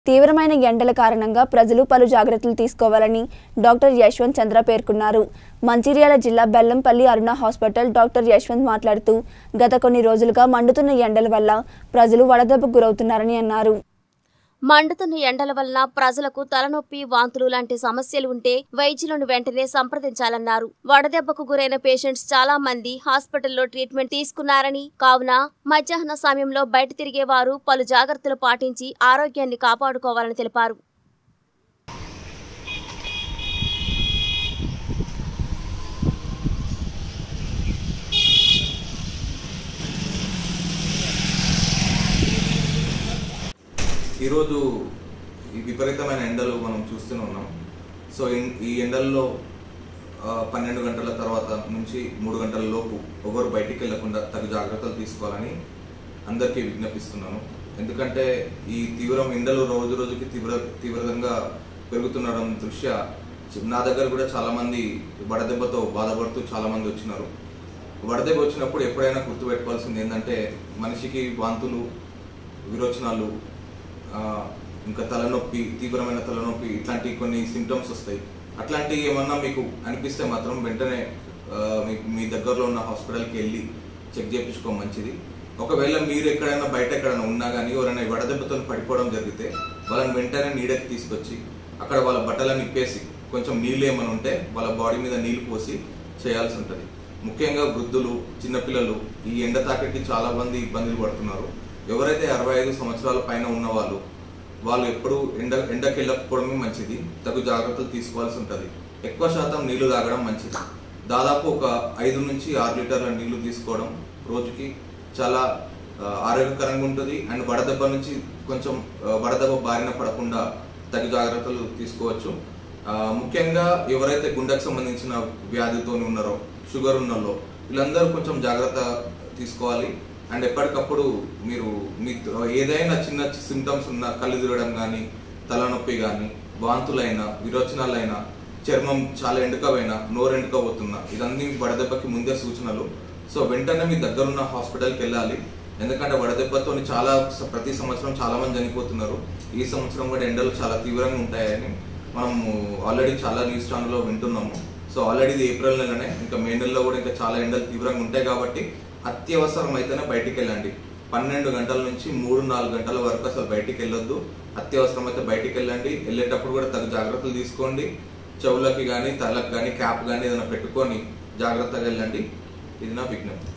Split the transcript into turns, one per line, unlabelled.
తీవ్రమైన ఎండల కారణంగా ప్రజలు పలు జాగ్రత్తలు తీసుకోవాలని డాక్టర్ యశ్వంత్ చంద్ర పేర్కొన్నారు మంచిర్యాల జిల్లా బెల్లంపల్లి అరుణ హాస్పిటల్ డాక్టర్ యశ్వంత్ మాట్లాడుతూ గత కొన్ని రోజులుగా మండుతున్న ఎండల వల్ల ప్రజలు వడదెబ్బకు గురవుతున్నారని అన్నారు
మండుతున్న ఎండల వలన ప్రజలకు తలనొప్పి వాంతులు లాంటి సమస్యలు ఉంటే వైద్యులను వెంటనే సంప్రదించాలన్నారు వడదెబ్బకు గురైన పేషెంట్స్ చాలా మంది హాస్పిటల్లో ట్రీట్మెంట్ తీసుకున్నారని కావున మధ్యాహ్న సమయంలో బయట తిరిగే వారు పలు జాగ్రత్తలు పాటించి ఆరోగ్యాన్ని కాపాడుకోవాలని తెలిపారు
ఈరోజు ఈ విపరీతమైన ఎండలు మనం చూస్తూనే ఉన్నాం సో ఇన్- ఈ ఎండల్లో ఆ, పన్నెండు గంటల తర్వాత నుంచి మూడు గంటల లోపు ఎవరు బయటికి వెళ్లకుండా తగు జాగ్రత్తలు తీసుకోవాలని అందరికీ విజ్ఞపిస్తున్నాను ఎందుకంటే ఈ తీవ్రం ఎండలు రోజు రోజుకి తీవ్ర తీవ్రంగా పెరుగుతుండడం దృష్ట్యా చి- నా దగ్గర కూడా చాలా మంది వడదెబ్బతో బాధపడుతూ చాలా మంది వచ్చినారు వడదెబ్బ వచ్చినప్పుడు ఎప్పుడైనా గుర్తుపెట్టుకోవాల్సింది ఏంటంటే మనిషికి వాంతులు విరోచనాలు ఆ, ఇంకా తలనొప్పి తీవ్రమైన తలనొప్పి ఇట్లాంటి కొన్ని సిమ్టమ్స్ వస్తాయి అట్లాంటివి ఏమన్నా మీకు అనిపిస్తే మాత్రం వెంటనే ఆ, మీ- మీ దగ్గరలో ఉన్న హాస్పిటల్కి వెళ్ళి చెక్ చేయించుకో మంచిది ఒకవేళ మీరు ఎక్కడైనా బయట ఎక్కడైనా ఉన్నా కానీ ఎవరైనా ఈ వడదెబ్బతో పడిపోవడం జరిగితే వాళ్ళని వెంటనే నీడకి తీసుకొచ్చి అక్కడ వాళ్ళ బట్టలను ఇప్పేసి కొంచెం నీళ్ళు ఏమైనా ఉంటే వాళ్ళ బాడీ మీద నీళ్లు పోసి చేయాల్సి ఉంటుంది ముఖ్యంగా వృద్ధులు చిన్నపిల్లలు ఈ ఎండ తాకిడికి చాలా మంది ఇబ్బందులు పడుతున్నారు ఎవరైతే అరవై ఐదు సంవత్సరాల పైన ఉన్న వాళ్ళు వాళ్ళు ఎప్పుడు ఎండ ఎండకి వెళ్ళకపోవడమే మంచిది తగు జాగ్రత్తలు తీసుకోవాల్సి ఉంటుంది ఎక్కువ శాతం నీళ్లు తాగడం మంచిది దాదాపు ఒక ఐదు నుంచి ఆరు లీటర్ల నీళ్లు తీసుకోవడం రోజుకి చాలా ఆ, ఆరోగ్యకరంగా ఉంటుంది అండ్ వడదెబ్బ నుంచి కొంచెం ఆ, వడదెబ్బ బారిన పడకుండా తగు జాగ్రత్తలు తీసుకోవచ్చు ఆ, ముఖ్యంగా ఎవరైతే గుండెకు సంబంధించిన వ్యాధితో ఉన్నారో షుగర్ ఉన్నలో వీళ్ళందరూ కొంచెం జాగ్రత్త తీసుకోవాలి అండ్ ఎప్పటికప్పుడు మీరు మీ ఏదైనా చిన్న సిమ్టమ్స్ ఉన్న కళ్ళు తిరగడం కానీ తలనొప్పి కానీ వాంతులైనా విరోచనాలైనా చర్మం చాలా ఎండుకపోయినా నోరు ఎండుకోబోతున్నా ఇదన్నీ వడదెబ్బకి ముందే సూచనలు సో వెంటనే మీ దగ్గరున్న హాస్పిటల్కి వెళ్ళాలి ఎందుకంటే వడదెబ్బతో చాలా స- ప్రతి సంవత్సరం చాలా మంది చనిపోతున్నారు ఈ సంవత్సరం కూడా ఎండలు చాలా తీవ్రంగా ఉంటాయని మనము ఆల్రెడీ చాలా న్యూస్ ఛానల్లో వింటున్నాము సో ఆల్రెడీ ఇది ఏప్రిల్ నెలనే ఇంకా మే నెలలో కూడా ఇంకా చాలా ఎండలు తీవ్రంగా ఉంటాయి కాబట్టి అత్యవసరం అయితేనే బయటికి వెళ్ళండి పన్నెండు గంటల నుంచి మూడు నాలుగు గంటల వరకు అసలు బయటికి వెళ్ళొద్దు అత్యవసరం అయితే బయటికి వెళ్ళండి వెళ్ళేటప్పుడు కూడా తగు జాగ్రత్తలు తీసుకోండి చెవులకి కానీ తలకు కానీ క్యాప్ కానీ ఏదైనా పెట్టుకొని జాగ్రత్తగా వెళ్ళండి ఇది నా విజ్ఞప్తి